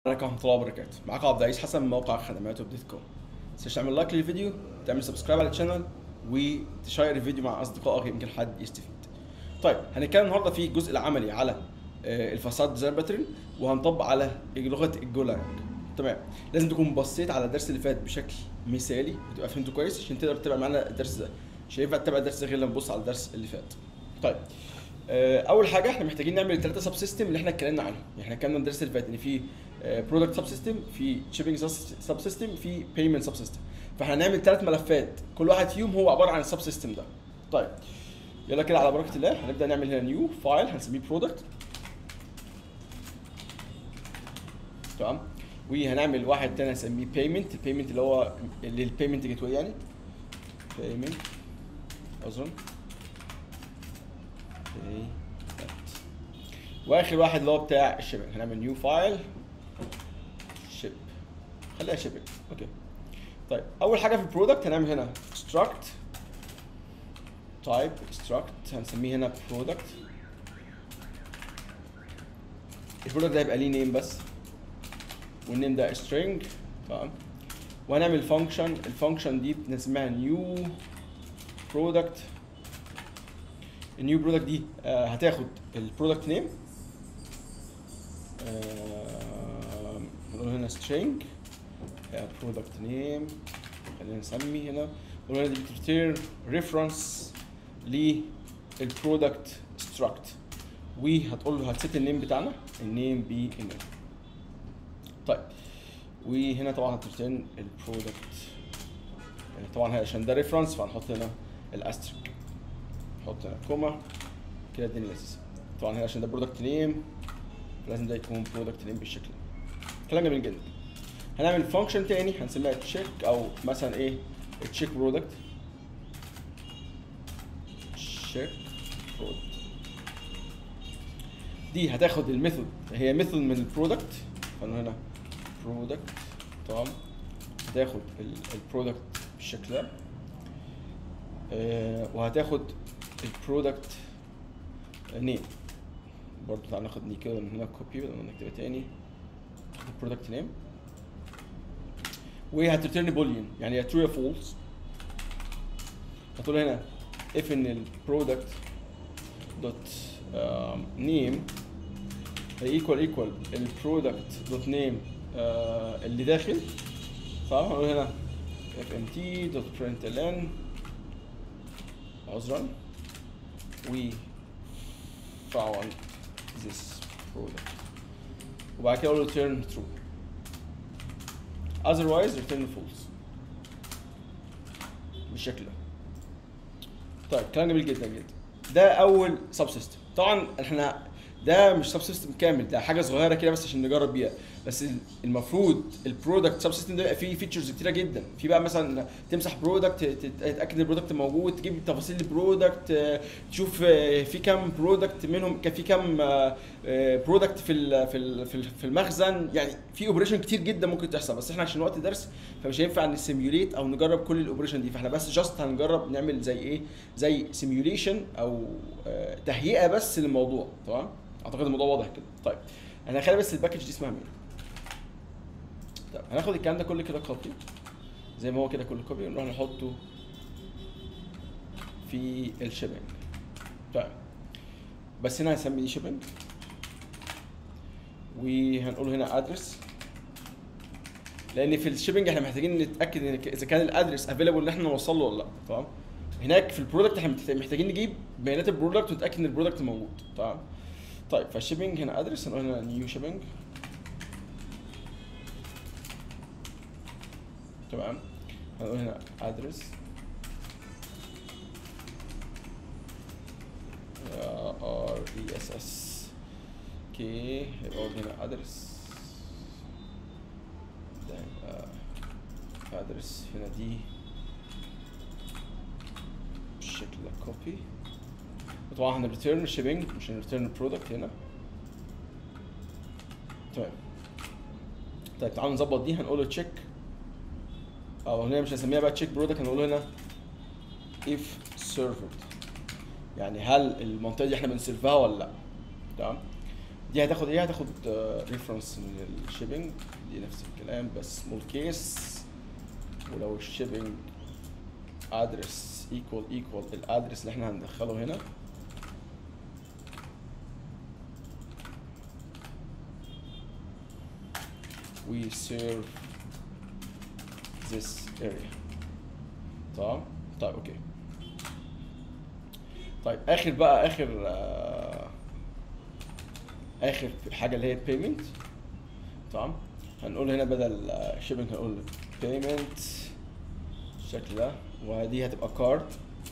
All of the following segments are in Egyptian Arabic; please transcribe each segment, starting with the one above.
عليكم ورحمه الله وبركاته معاكم عبد العزيز حسن من موقع خدمات دوت كوم تنساش تعمل لايك للفيديو تعمل سبسكرايب على الشانل وتشير الفيديو مع اصدقائك يمكن حد يستفيد طيب هنتكلم النهارده في الجزء العملي على آه، الفساد ديزاين باترن وهنطبق على لغه الجولانج تمام لازم تكون بصيت على الدرس اللي فات بشكل مثالي وتبقى فهمته كويس عشان تقدر تتابع معانا الدرس ده مش هينفع تتابع الدرس ده غير لما تبص على الدرس اللي فات طيب آه، اول حاجه احنا محتاجين نعمل الثلاثه سب سيستم اللي احنا اتكلمنا عنهم يعني احنا اتكلمنا الدرس اللي فات ان في برودكت سب سيستم في شيبنج سب سيستم في بيمنت سب سيستم فاحنا هنعمل ثلاث ملفات كل واحد فيهم هو عباره عن السب سيستم ده طيب يلا كده على بركه الله هنبدا نعمل هنا نيو فايل هنسميه برودكت تمام وهنعمل واحد تاني هنسميه بيمنت البيمنت اللي هو للبيمنت جيت واي يعني بيمنت اظن payment. واخر واحد اللي هو بتاع الشيبنج هنعمل نيو فايل شيب خليها شيبنج اوكي طيب اول حاجه في البرودكت هنعمل هنا struct type struct هنسميه هنا product البرودكت ده هيبقى ليه نيم بس والنيم ده string تمام وهنعمل فانكشن الفانكشن دي بنسميها نيو برودكت النيو برودكت دي آه هتاخد البرودكت نيم نقول هنا string برودكت نيم خلينا نسمي هنا نقول هنا دي بترتير ريفرنس للبرودكت struct وهتقول له هتسيت النيم بتاعنا النيم بي النيم طيب وهنا طبعا هترتين البرودكت يعني طبعا عشان ده ريفرنس فهنحط هنا الاستريك نحط هنا كوما كده الدنيا لذيذه طبعا هنا عشان ده برودكت نيم لازم ده يكون برودكت نيم بالشكل ده كلام جميل جدا هنعمل فانكشن تاني هنسميها تشيك او مثلا ايه تشيك برودكت تشيك برودكت دي هتاخد الميثود هي ميثود من البرودكت فانا هنا برودكت تمام هتاخد البرودكت بالشكل ده آه، وهتاخد البرودكت نيم برضه تعالى ناخد ني كده من هنا كوبي بدل ما نكتبها تاني البرودكت نيم وهترترن بوليون يعني يا ترو يا فولس هتقول هنا if ان البرودكت دوت نيم هي ايكوال ايكوال البرودكت دوت نيم اللي داخل صح هنقول هنا fmt دوت println عذرا we found this product وبعد كده اقول له return true otherwise return false بالشكل ده طيب كلام جميل جدا جدا ده اول سب سيستم طبعا احنا ده مش سب سيستم كامل ده حاجه صغيره كده بس عشان نجرب بيها بس المفروض البرودكت سب سيستم ده يبقى فيه فيتشرز كتيره جدا في بقى مثلا تمسح برودكت تتاكد ان البرودكت موجود تجيب تفاصيل البرودكت تشوف في كام برودكت منهم كان في كام برودكت في ال في ال في ال- في المخزن يعني في اوبريشن كتير جدا ممكن تحصل بس احنا عشان وقت درس فمش هينفع نسيميوليت او نجرب كل الاوبريشن دي فاحنا بس جاست هنجرب نعمل زي ايه زي سيميوليشن او آه، تهيئه بس للموضوع تمام اعتقد الموضوع واضح كده طيب احنا هنخلي بس الباكج دي اسمها مين طيب هناخد الكلام ده كله كده كوبي زي ما هو كده كله كوبي ونروح نحطه في الشيبنج طيب بس هنا هنسمي دي شيبنج وهنقول هنا ادرس لان في الشيبنج احنا محتاجين نتاكد ان اذا كان الادرس افيلابل ان احنا نوصل له ولا لا تمام هناك في البرودكت احنا محتاج- محتاجين نجيب بيانات البرودكت ونتاكد ان البرودكت موجود تمام طيب فالشيبنج هنا ادرس هنقول هنا نيو شيبنج تمام هنقول هنا ادرس ار اي اس اس اوكي يبقى برضه هنا ادرس ده يبقى ادرس هنا دي بالشكل ده كوبي وطبعا هنريتيرن شيبنج مش هنريتيرن البرودكت هنا تمام طيب تعالوا نظبط دي هنقول له تشيك او هنا مش هنسميها بقى تشيك برودكت هنقول له هنا if served يعني هل المنطقه دي احنا بنسيرفها ولا لا تمام دي هتاخد ايه هتاخد ريفرنس من الشيبنج دي نفس الكلام بس سمول كيس ولو الشيبنج ادرس ايكوال ايكوال الادرس اللي احنا هندخله هنا we serve this area تمام طيب اوكي طيب اخر بقى اخر آه اخر حاجه اللي هي payment تمام هنقول هنا بدل shipping هنقول payment بالشكل ده ودي هتبقى card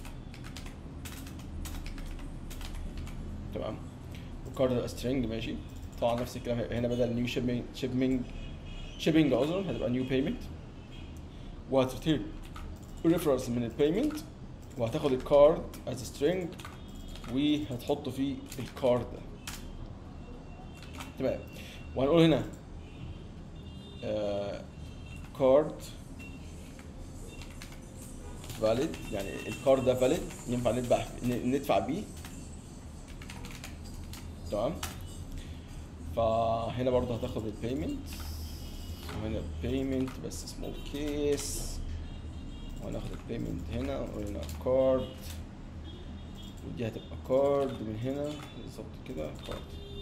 تمام والكارد هتبقى string ماشي طبعا نفس الكلام هيبقى هنا بدل new shipping shipping shipping عذرا هتبقى new payment وهترتيب reference من البيمنت وهتاخد الكارد as a string وهتحطه في الكارد ده تمام وهنقول هنا كارد فاليد يعني الكارد ده فاليد ينفع ندفع ندفع بيه تمام فهنا برضه هتاخد البيمنت وهنا البيمنت بس سمول كيس وهناخد البيمنت هنا ونقول هنا كارد ودي هتبقى كارد من هنا بالظبط كده كارد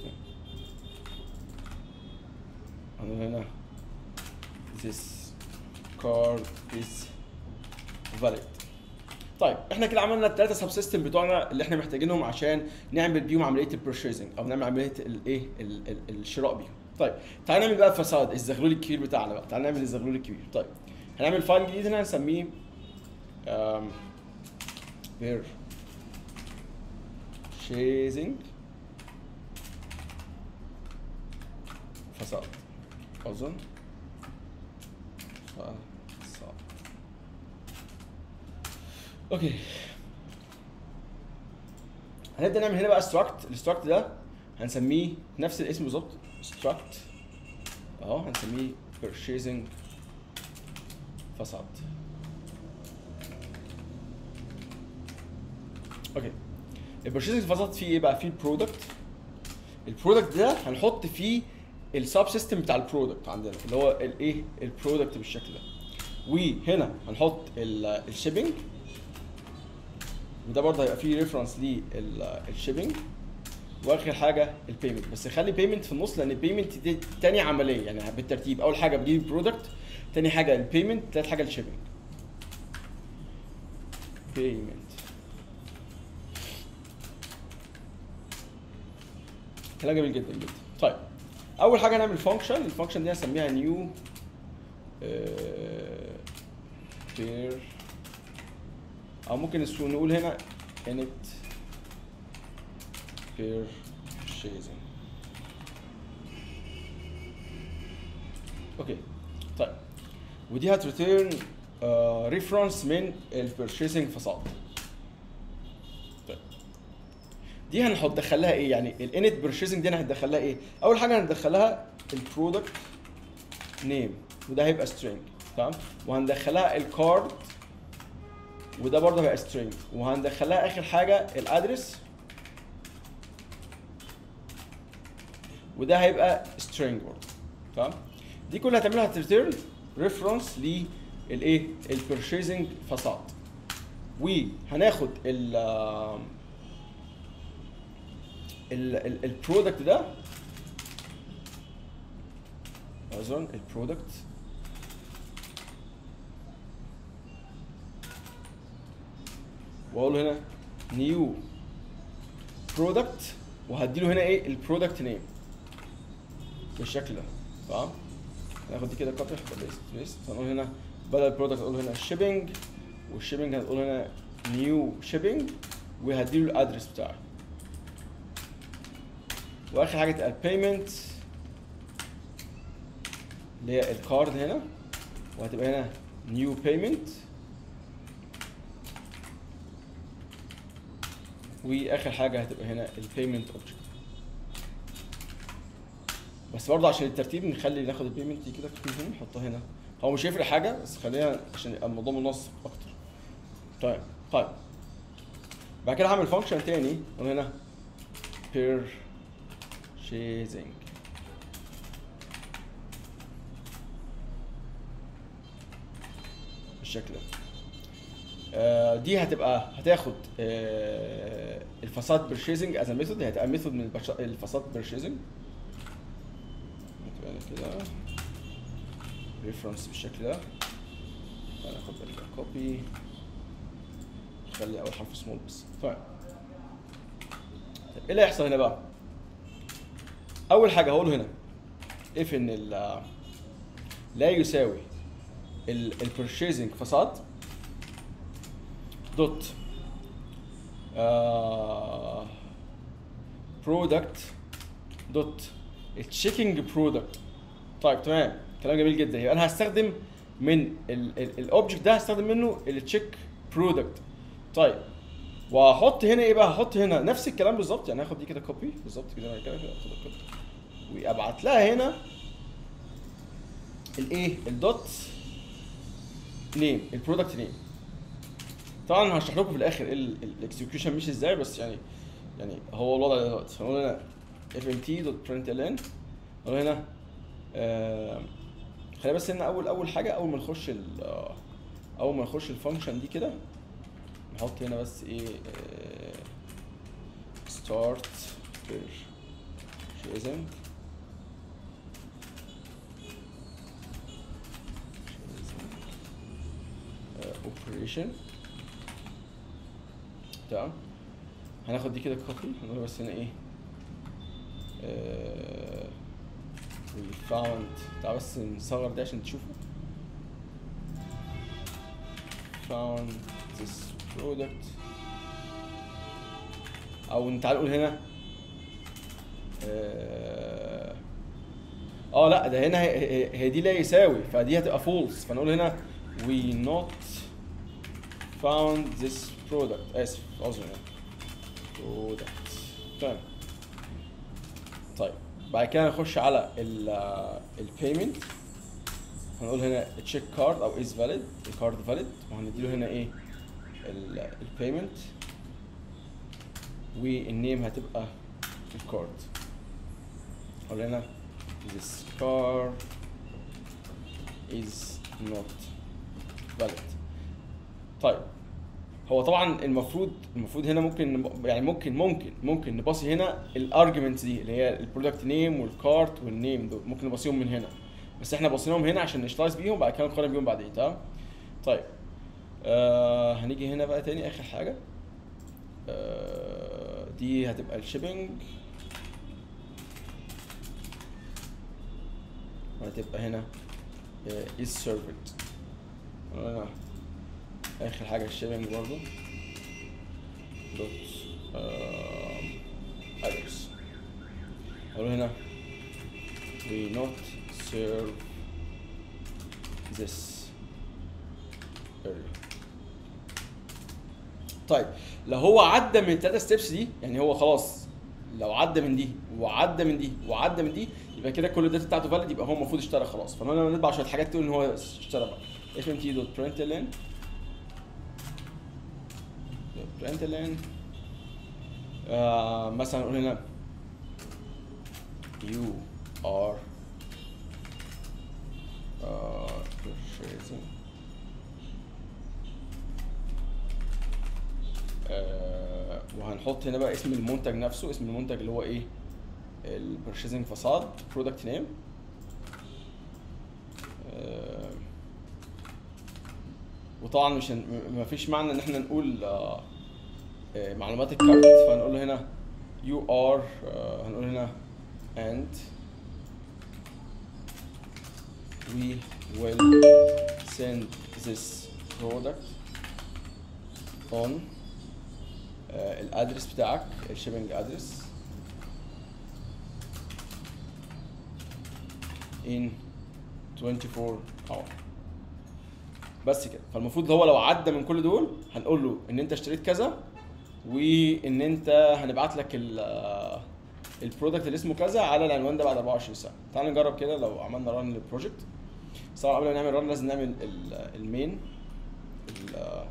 هنقول هنا this card is valid طيب احنا كده عملنا الثلاثه سب سيستم بتوعنا اللي احنا محتاجينهم عشان نعمل بيهم عمليه البرشيزنج او نعمل عمليه الايه ال- ال- الشراء بيهم طيب تعال نعمل بقى فساد الزغلول الكبير بتاعنا بقى تعال نعمل الزغلول الكبير طيب هنعمل فايل جديد هنا هنسميه um, purchasing فساد اظن فساد اوكي هنبدا نعمل هنا بقى struct الستراكت ده هنسميه نفس الاسم بالظبط struct اهو هنسميه purchasing فساد اوكي البرشيزنج فساد فيه ايه بقى فيه البرودكت البرودكت ده هنحط فيه السب سيستم بتاع البرودكت عندنا اللي هو الايه البرودكت بالشكل ده وهنا هنحط الشيبنج وده برضه هيبقى فيه ريفرنس للشيبنج واخر حاجه البيمنت بس خلي بيمنت في النص لان البيمنت دي تاني عمليه يعني بالترتيب اول حاجه بجيب البرودكت تاني حاجه البيمنت تالت حاجه الشيبنج بيمنت كلام جميل جدا جدا طيب اول حاجه نعمل فانكشن الفانكشن دي هنسميها نيو بير او ممكن نسو- نقول هنا init purchasing اوكي طيب ودي هتريتيرن ريفرنس من البرشيسنج فساد طيب دي هنحط دخلها ايه يعني الانت برشيسنج دي انا هندخلها ايه اول حاجه هندخلها البرودكت نيم وده هيبقى سترينج تمام وهندخلها الكارد وده برضه هيبقى سترينج وهندخلها اخر حاجه الادرس وده هيبقى سترينج برضه تمام دي كلها هتعملها هتريتيرن ريفرنس للايه البرشيزنج فساد وهناخد ال ال البرودكت ده اظن البرودكت واقول هنا نيو برودكت وهديله هنا ايه البرودكت نيم بالشكل ده تمام ناخد دي كده كوبي نحط بيست بيست هنقول هنا بدل البرودكت هنقول هنا شيبنج والشيبنج هنقول هنا نيو شيبنج وهديله الادرس بتاعي واخر حاجه تبقى البيمنت اللي هي الكارد هنا وهتبقى هنا نيو بيمنت واخر حاجه هتبقى هنا البيمنت اوبجكت بس برضه عشان الترتيب نخلي ناخد البيمنت دي كده من هنا نحطها هنا هو مش هيفرق حاجه بس خلينا عشان يبقى الموضوع منظم اكتر طيب طيب بعد كده هعمل فانكشن تاني اقول هنا بير purchasing بالشكل ده آه، دي هتبقى هتاخد آه، الفاساد بيرشيزنج از ميثود هي هتبقى ميثود من البش- الفاساد بيرشيزنج كده ريفرنس بالشكل ده هناخد الكوبي خلي اول حرف سمول بس طيب طيب ايه اللي هيحصل هنا بقى؟ اول حاجه هقوله هنا if ان ال لا يساوي البرشيزنج فاساد دوت برودكت دوت التشيكينج برودكت طيب تمام كلام جميل جدا يبقى انا هستخدم من الاوبجكت ده هستخدم منه التشيك برودكت طيب وهحط هنا ايه بقى هحط هنا نفس الكلام بالظبط يعني هاخد دي كده كوبي بالظبط كده كده كده اخد الكوبي وابعت لها هنا الايه الدوت نيم البرودكت نيم طبعا هشرح لكم في الاخر الاكسكيوشن مش ازاي بس يعني يعني هو الوضع ده دلوقتي هنقول هنا اف ام تي دوت برنت ال ان هنقول هنا آه خلينا بس هنا اول اول حاجه اول ما نخش ال- آه، اول ما نخش الفانكشن دي كده نحط هنا بس ايه ستارت purchasing اوبريشن تمام هناخد دي كده كوبي هنقول بس هنا ايه آه we found تعال بس نصغر ده عشان تشوفوا found this product او تعال نقول هنا اه آه، لا ده هنا هي, هي- هي دي لا يساوي فدي هتبقى فولس فنقول هنا we not found this product اسف عذرا يعني product تمام طيب بعد كده نخش على البيمنت هنقول هنا تشيك كارد او از فاليد الكارد فاليد وهنديله هنا ايه البيمنت والنيم هتبقى الكارد هقول هنا this card is not valid طيب هو طبعا المفروض المفروض هنا ممكن نب- يعني ممكن ممكن ممكن نباصي هنا الارجيومنتس دي اللي هي البرودكت نيم والكارت والنيم دول ممكن نباصيهم من هنا بس احنا باصيناهم هنا عشان نشتغل بيهم بعد كده نقارن بيهم بعدين تمام طيب آه هنيجي هنا بقى تاني اخر حاجه آه دي هتبقى الشيبنج وهتبقى هنا آه is served هنا اخر حاجه الشيبنج برضو دوت ادرس اقول هنا we not serve this area طيب لو هو عدى من الثلاثه ستيبس دي يعني هو خلاص لو عدى من دي وعدى من دي وعدى من دي يبقى كده كل الداتا بتاعته فاليد يبقى هو المفروض اشترى خلاص فانا نطبع شويه حاجات تقول ان هو اشترى بقى اف ام تي دوت println println آه مثلا نقول هنا you are uh, purchasing آه وهنحط هنا بقى اسم المنتج نفسه اسم المنتج اللي هو ايه البرشيزنج فاساد برودكت نيم وطبعا مش هن... م- مفيش معنى ان احنا نقول آه آه معلومات الكارت فهنقول له هنا you are آه هنقول هنا and we will send this product on آه الادرس بتاعك الشيبنج ادرس in 24 hour بس كده فالمفروض هو لو عدى من كل دول هنقول له ان انت اشتريت كذا وان انت هنبعت لك ال البرودكت اللي اسمه كذا على العنوان ده بعد 24 ساعه تعال نجرب كده لو عملنا ران للبروجكت بس طبعا قبل ما نعمل ران لازم نعمل ال- المين ال-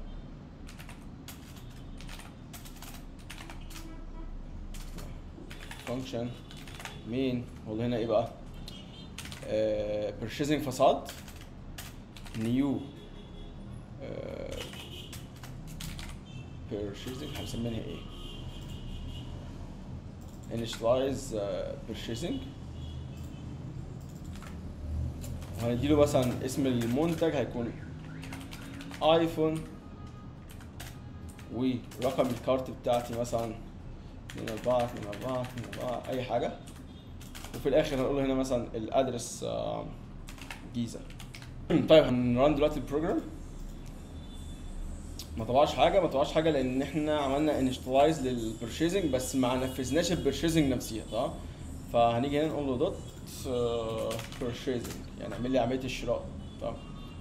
function مين والله هنا ايه بقى آه purchasing فساد نيو آه purchasing هنسميها ايه initialize آه purchasing وهنديله مثلا اسم المنتج هيكون ايفون ورقم الكارت بتاعتي مثلا من أربعة من أربعة من أربعة أي حاجة وفي الآخر هنقول هنا مثلا الأدرس آه، جيزة طيب هنران دلوقتي البروجرام ما طبعش حاجة ما طبعش حاجة لأن احنا عملنا انشتلايز للبرشيزنج بس ما نفذناش البرشيزنج نفسها تمام فهنيجي هنا نقول له دوت برشيزنج يعني اعمل لي عملية الشراء تمام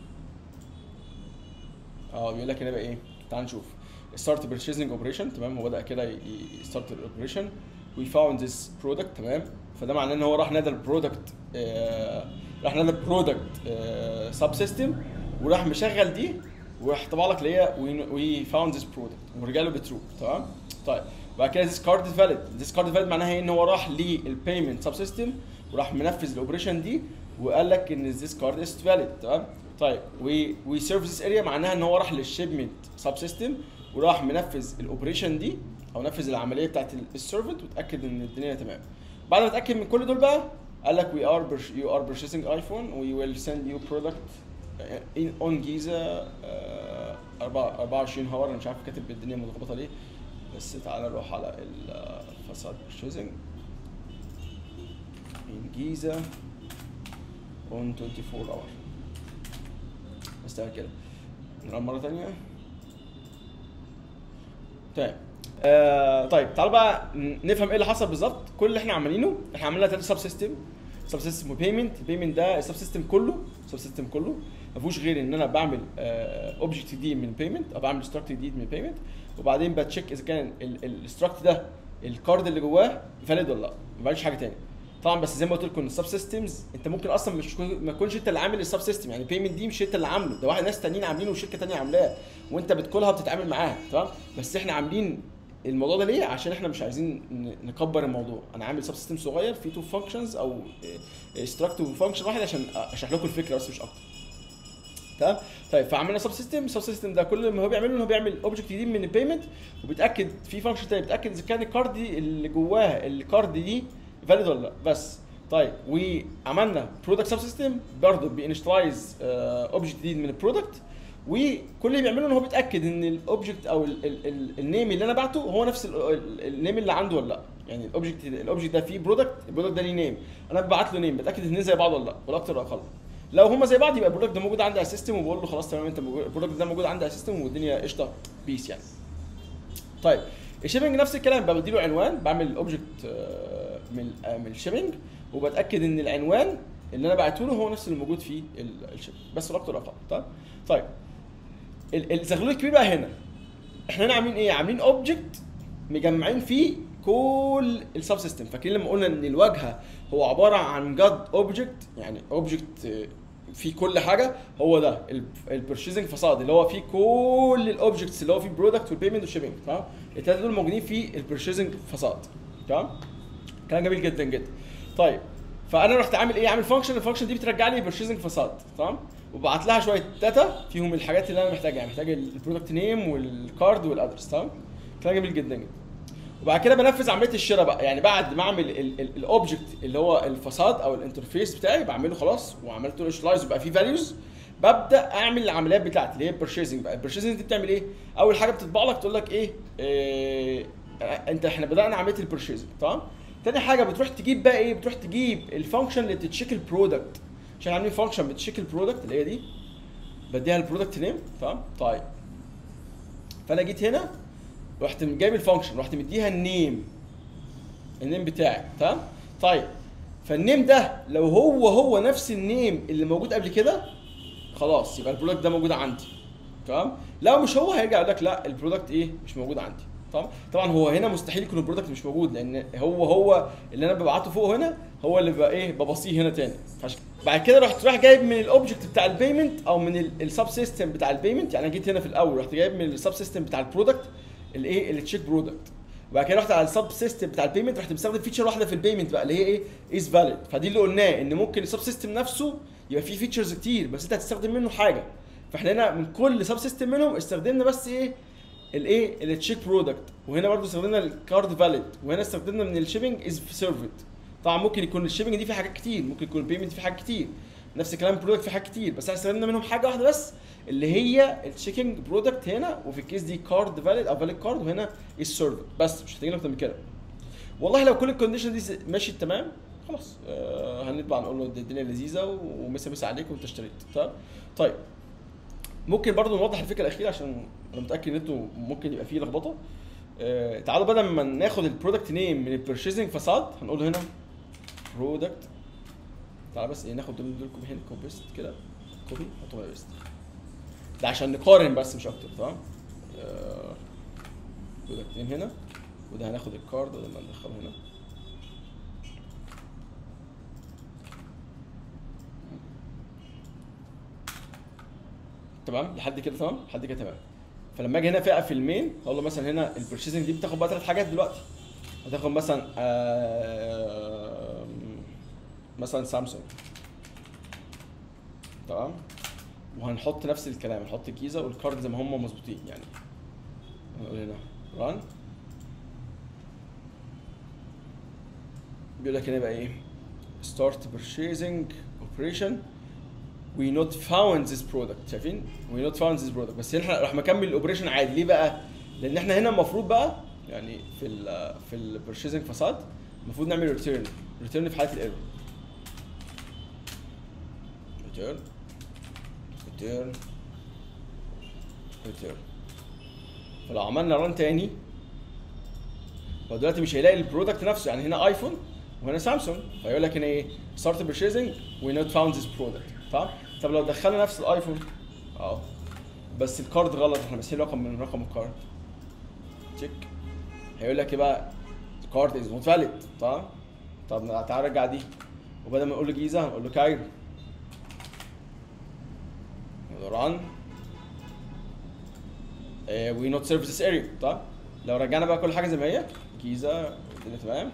اه بيقول لك هنا بقى ايه تعال نشوف ستارت purchasing اوبريشن تمام هو بدا كده ستارت الاوبريشن وي فاوند ذيس برودكت تمام فده معناه ان هو راح نادى البرودكت راح نادى البرودكت سب سيستم وراح مشغل دي وراح طبع لك اللي هي وي فاوند ذيس برودكت ورجع له بترو تمام طيب بعد كده ذيس كارد فاليد ذيس كارد فاليد معناها ايه ان هو راح للبيمنت سب سيستم وراح منفذ الاوبريشن دي وقال لك ان ذيس كارد از فاليد تمام طيب وي وي سيرف ذيس اريا معناها ان هو راح للشيبمنت سب سيستم وراح منفذ الاوبريشن دي او نفذ العمليه بتاعت السيرفنت وتاكد ان الدنيا تمام بعد ما اتاكد من كل دول بقى قال لك we are pur- you are purchasing iPhone we will send you product uh, in on جيزة uh, 24 هور انا مش عارف كاتب الدنيا ملخبطه ليه بس تعالى نروح على الفساد purchasing in جيزة on 24 hour بس تعالى كده نرن مرة تانية طيب آه طيب تعالوا بقى ن- نفهم ايه اللي حصل بالظبط كل اللي احنا عاملينه احنا عملنا ثلاثه سب سيستم سب سيستم وبيمنت البيمنت ده السب سيستم كله السب سيستم كله ما فيهوش غير ان انا بعمل اوبجكت جديد من البيمنت او بعمل ستراكت جديد من البيمنت وبعدين بتشيك اذا كان الستراكت ده الكارد اللي جواه فاليد ولا لا ما بعملش حاجه تاني طبعا بس زي ما قلت لكم السب سيستمز انت ممكن اصلا مش ما تكونش انت اللي عامل السب سيستم يعني البيمنت دي مش انت اللي عامله ده واحد ناس تانيين عاملينه وشركه تانيه عاملاه وانت بتدخلها بتتعامل معاها تمام بس احنا عاملين الموضوع ده ليه؟ عشان احنا مش عايزين ن- نكبر الموضوع، انا عامل سب سيستم صغير فيه تو فانكشنز او استراكت وفانكشن واحد عشان اشرح لكم الفكره بس مش اكتر. تمام؟ طيب فعملنا سب سيستم، السب سيستم ده كل ما هو بيعمله ان هو بيعمل اوبجكت جديد من البيمنت وبيتاكد في فانكشن تاني بيتاكد اذا كان الكارد دي اللي جواها الكارد دي فاليد ولا لا بس. طيب وعملنا برودكت سب سيستم برضه بينشتلايز اوبجكت جديد من البرودكت وكل اللي بيعمله ان هو بيتاكد ان الاوبجكت او ال- ال- ال- النيم اللي انا بعته هو نفس ال- ال- النيم اللي عنده ولا لا يعني الاوبجكت الاوبجكت ده فيه برودكت البرودكت ده ليه نيم انا ببعت له نيم بتاكد الاثنين زي بعض ولا لا ولا اكتر ولا اقل لو هما زي بعض يبقى البرودكت ده موجود عندي على السيستم وبقول له خلاص تمام انت موجود- البرودكت ده موجود عندي على السيستم والدنيا قشطه بيس يعني طيب الشيبنج نفس الكلام بقى بديله عنوان بعمل الاوبجكت من آه، من الشيبنج وبتاكد ان العنوان اللي انا بعته له هو نفس اللي موجود في ال- الشيبنج بس لا اكتر ولا اقل طيب طيب ال- الزغلول الكبير بقى هنا احنا هنا عاملين ايه عاملين اوبجكت مجمعين فيه كل السب سيستم فاكرين لما قلنا ان الواجهه هو عباره عن جاد اوبجكت يعني اوبجكت فيه كل حاجه هو ده البرشيزنج فساد اللي هو فيه كل الاوبجكتس اللي هو فيه برودكت والبيمنت والشيبنج تمام الثلاثه دول موجودين في البرشيزنج فساد تمام كلام جميل جدا جدا طيب فانا رحت عامل ايه عامل فانكشن الفانكشن دي بترجع لي برشيزنج فساد تمام وبعت لها شويه داتا فيهم الحاجات اللي انا محتاجها يعني محتاج البرودكت نيم والكارد والادرس تمام كلام جميل جدا جدا وبعد كده بنفذ عمليه الشراء بقى يعني بعد ما اعمل الاوبجكت اللي هو الفساد او الانترفيس بتاعي بعمله خلاص وعملت له انشلايز وبقى فيه فاليوز ببدا اعمل العمليات بتاعتي اللي هي البرشيزنج بقى البرشيزنج دي بتعمل ايه اول حاجه بتطبع لك تقول لك ايه, إيه انت احنا بدانا عمليه البرشيزنج تمام تاني حاجه بتروح تجيب بقى ايه بتروح تجيب الفانكشن اللي بتتشيك البرودكت عشان عاملين فانكشن بتشيك البرودكت اللي هي دي بديها البرودكت نيم تمام طيب فانا جيت هنا رحت جايب الفانكشن رحت مديها النيم النيم بتاعي تمام طيب فالنيم ده لو هو هو نفس النيم اللي موجود قبل كده خلاص يبقى البرودكت ده موجود عندي تمام لو مش هو هيرجع يقول لك لا البرودكت ايه مش موجود عندي طبعا طبعا هو هنا مستحيل يكون البرودكت مش موجود لان هو هو اللي انا ببعته فوق هنا هو اللي بقى ايه ببصيه هنا تاني فعشان بعد كده رحت رايح جايب من الاوبجكت بتاع البيمنت او من السب سيستم بتاع البيمنت يعني انا جيت هنا في الاول رحت جايب من السب سيستم بتاع البرودكت الايه اللي تشيك برودكت وبعد كده رحت على السب سيستم بتاع البيمنت رحت مستخدم فيتشر واحده في البيمنت بقى اللي هي ايه از فاليد فدي اللي قلناه ان ممكن السب سيستم نفسه يبقى فيه فيتشرز كتير بس انت هتستخدم منه حاجه فاحنا هنا من كل سب سيستم منهم استخدمنا بس ايه الايه التشيك برودكت وهنا برضو استخدمنا الكارد فاليد وهنا استخدمنا من الشيبنج از سيرفد طبعا ممكن يكون الشيبنج دي في حاجات كتير ممكن يكون البيمنت في حاجات كتير نفس الكلام البرودكت في حاجات كتير بس احنا استخدمنا منهم حاجه واحده بس اللي هي التشيكنج برودكت هنا وفي الكيس دي كارد فاليد او فاليد كارد وهنا السيرفر بس مش محتاجين اكتر من كده والله لو كل الكونديشن دي ماشيه تمام خلاص آه هنطبع نقول له الدنيا لذيذه ومسا مسا عليك وانت اشتريت طيب طيب ممكن برضو نوضح الفكره الاخيره عشان انا متاكد ان انتوا ممكن يبقى فيه لخبطه آه تعالوا بدل ما ناخد البرودكت نيم من البرشيزنج فاساد هنقول له هنا برودكت تعالى بس ايه ناخد دول دول كوبي هنا كوبي بيست كده كوبي نحطهم هنا بيست ده عشان نقارن بس مش اكتر تمام آه، برودكت نيم هنا وده هناخد الكارد لما ندخله هنا تمام لحد كده تمام لحد كده تمام فلما اجي هنا فئه في المين هقول له مثلا هنا البرشيزنج دي بتاخد بقى ثلاث حاجات دلوقتي هتاخد مثلا آه مثلا سامسونج تمام وهنحط نفس الكلام هنحط الكيزه والكارد زي ما هم مظبوطين يعني هنقول هنا ران بيقول لك هنا بقى ايه start purchasing operation we not found this product شايفين we not found this product بس هنا راح مكمل الاوبريشن عادي ليه بقى لان احنا هنا المفروض بقى يعني في ال في البرشيزنج فاساد المفروض نعمل ريتيرن ريتيرن في حاله الايرور ريتيرن ريتيرن ريتيرن فلو عملنا ران تاني هو دلوقتي مش هيلاقي البرودكت نفسه يعني هنا ايفون وهنا سامسونج فيقول لك هنا ايه ستارت برشيزنج وي نوت فاوند ذيس برودكت تمام طب لو دخلنا نفس الايفون اه بس الكارد غلط احنا بس رقم من رقم الكارد تشيك هيقول لك ايه بقى الكارد از نوت فاليد تمام طب تعالى نرجع دي وبدل ما نقول له جيزه هنقول له كايرو ران وي نوت سيرف ذيس اريا طيب لو رجعنا بقى كل حاجه زي ما هي جيزه الدنيا تمام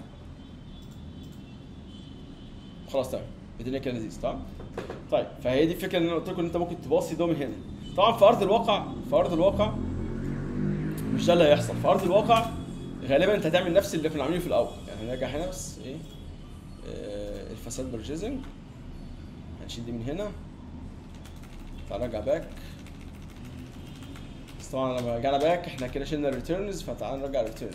خلاص تمام الدنيا كده لذيذ تمام طيب فهي دي الفكره اللي انا قلت لكم ان انت ممكن تباصي ده من هنا طبعا في ارض الواقع في ارض الواقع مش ده اللي هيحصل في ارض الواقع غالبا انت هتعمل نفس اللي كنا عاملينه في الاول يعني نرجع هنا بس ايه آه الفساد برجيزنج هنشيل دي من هنا تعال نرجع باك بس طبعا لما رجعنا باك احنا كده شلنا الريتيرنز فتعال نرجع الريتيرن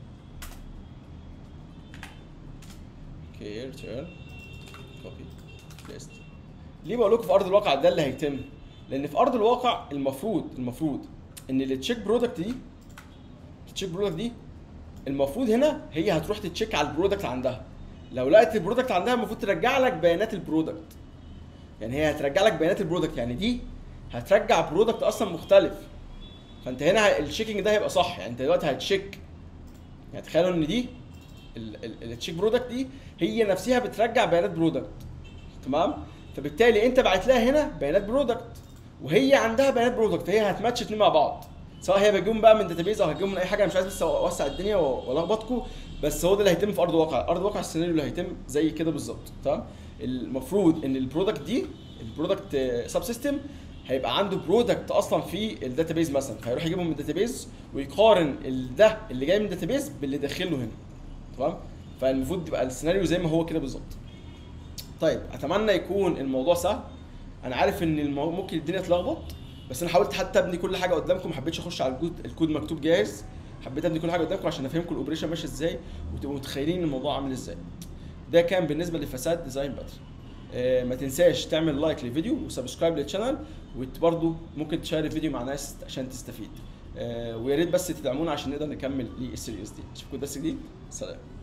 اوكي ريتيرن كوبي بيست ليه بقول لكم في ارض الواقع ده اللي هيتم لان في ارض الواقع المفروض المفروض ان التشيك برودكت دي التشيك برودكت دي المفروض هنا هي هتروح تتشيك على البرودكت عندها لو لقت البرودكت عندها المفروض ترجع لك بيانات البرودكت يعني هي هترجع لك بيانات البرودكت يعني دي هترجع برودكت اصلا مختلف فانت هنا التشيكنج ده هيبقى صح يعني انت دلوقتي هتشيك يعني تخيلوا ان دي التشيك برودكت دي هي نفسها بترجع بيانات برودكت تمام فبالتالي انت بعت لها هنا بيانات برودكت وهي عندها بيانات برودكت فهي هتماتش اتنين مع بعض سواء هي بتجيبهم بقى من داتابيز او هتجيبهم من اي حاجه أنا مش عايز بس اوسع الدنيا والخبطكم بس هو ده اللي هيتم في ارض الواقع ارض الواقع السيناريو اللي هيتم زي كده بالظبط تمام المفروض ان البرودكت دي البرودكت سب سيستم هيبقى عنده برودكت اصلا في الداتابيز مثلا فهيروح يجيبهم من الداتابيز ويقارن ال- ده اللي جاي من الداتابيز باللي داخله هنا تمام فالمفروض يبقى السيناريو زي ما هو كده بالظبط طيب اتمنى يكون الموضوع سهل انا عارف ان المو... ممكن الدنيا تلخبط بس انا حاولت حتى ابني كل حاجه قدامكم ما حبيتش اخش على الكود الكود مكتوب جاهز حبيت ابني كل حاجه قدامكم عشان افهمكم الاوبريشن ماشي ازاي وتبقوا متخيلين الموضوع عامل ازاي ده كان بالنسبه لفساد ديزاين باتري آه، ما تنساش تعمل لايك للفيديو وسبسكرايب للشانل وبرضه ممكن تشير الفيديو مع ناس عشان تستفيد آه، ويا ريت بس تدعمونا عشان نقدر نكمل السيريز دي اشوفكم درس جديد سلام